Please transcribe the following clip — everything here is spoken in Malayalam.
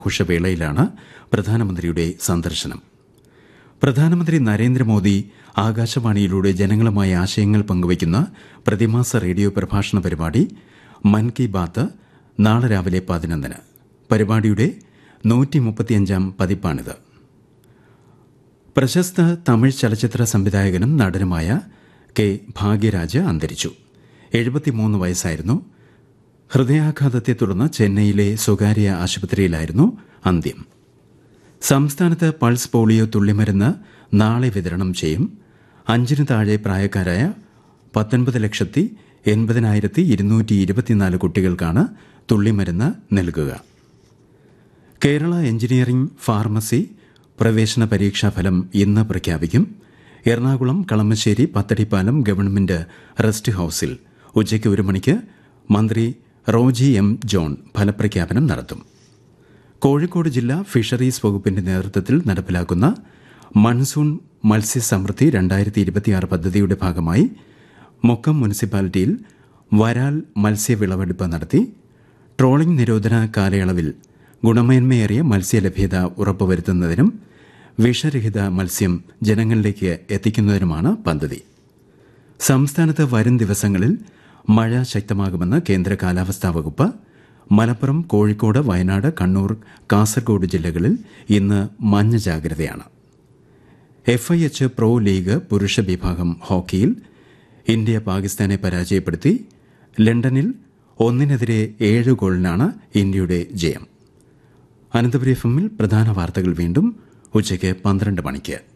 ആഘോഷവേളയിലാണ് പ്രധാനമന്ത്രിയുടെ സന്ദർശനം പ്രധാനമന്ത്രി നരേന്ദ്രമോദി ആകാശവാണിയിലൂടെ ജനങ്ങളുമായി ആശയങ്ങൾ പങ്കുവയ്ക്കുന്ന പ്രതിമാസ റേഡിയോ പ്രഭാഷണ പരിപാടി മൻ കി ബാത്ത് നാളെ രാവിലെ പതിനൊന്നിന് പരിപാടിയുടെ നൂറ്റി മുപ്പത്തിയഞ്ചാം പതിപ്പാണിത് പ്രശസ്ത തമിഴ് ചലച്ചിത്ര സംവിധായകനും നടനുമായ കെ ഭാഗ്യരാജ് അന്തരിച്ചു എഴുപത്തിമൂന്ന് വയസ്സായിരുന്നു ഹൃദയാഘാതത്തെ തുടർന്ന് ചെന്നൈയിലെ സ്വകാര്യ ആശുപത്രിയിലായിരുന്നു അന്ത്യം സംസ്ഥാനത്ത് പൾസ് പോളിയോ തുള്ളിമരുന്ന് നാളെ വിതരണം ചെയ്യും അഞ്ചിന് താഴെ പ്രായക്കാരായ പത്തൊൻപത് ലക്ഷത്തി എൺപതിനായിരത്തി ഇരുന്നൂറ്റി ഇരുപത്തിനാല് കുട്ടികൾക്കാണ് തുള്ളിമരുന്ന് നൽകുക കേരള എഞ്ചിനീയറിംഗ് ഫാർമസി പ്രവേശന പരീക്ഷാ ഫലം ഇന്ന് പ്രഖ്യാപിക്കും എറണാകുളം കളമശ്ശേരി പത്തടിപ്പാലം ഗവൺമെന്റ് റെസ്റ്റ് ഹൌസിൽ ഉച്ചയ്ക്ക് ഒരു മണിക്ക് മന്ത്രി റോജി എം ജോൺ ഫലപ്രഖ്യാപനം നടത്തും കോഴിക്കോട് ജില്ലാ ഫിഷറീസ് വകുപ്പിന്റെ നേതൃത്വത്തിൽ നടപ്പിലാക്കുന്ന മൺസൂൺ മത്സ്യസമൃദ്ധി രണ്ടായിരത്തി ഇരുപത്തിയാറ് പദ്ധതിയുടെ ഭാഗമായി മുക്കം മുനിസിപ്പാലിറ്റിയിൽ വരാൽ മത്സ്യവിളവെടുപ്പ് നടത്തി ട്രോളിംഗ് നിരോധന കാലയളവിൽ ഗുണമേന്മയേറിയ മത്സ്യലഭ്യത ഉറപ്പുവരുത്തുന്നതിനും വിഷരഹിത മത്സ്യം ജനങ്ങളിലേക്ക് എത്തിക്കുന്നതിനുമാണ് പദ്ധതി സംസ്ഥാനത്ത് വരും ദിവസങ്ങളിൽ മഴ ശക്തമാകുമെന്ന് കേന്ദ്ര കാലാവസ്ഥാ വകുപ്പ് മലപ്പുറം കോഴിക്കോട് വയനാട് കണ്ണൂർ കാസർഗോഡ് ജില്ലകളിൽ ഇന്ന് മഞ്ഞ ജാഗ്രതയാണ് F I H pro league പുരുഷ വിഭാഗം ഹോക്കിയിൽ ഇന്ത്യ പാകിസ്ഥാനെ പരാജയപ്പെടുത്തി ലണ്ടനിൽ ഒന്നിനെതിരെ ഏഴ് ഗോളിനാണ് ഇന്ത്യയുടെ ജയം അനന്തപുരി എഫ് എമ്മിൽ പ്രധാന വാർത്തകൾ വീണ്ടും ഉച്ചയ്ക്ക് പന്ത്രണ്ട് മണിക്ക്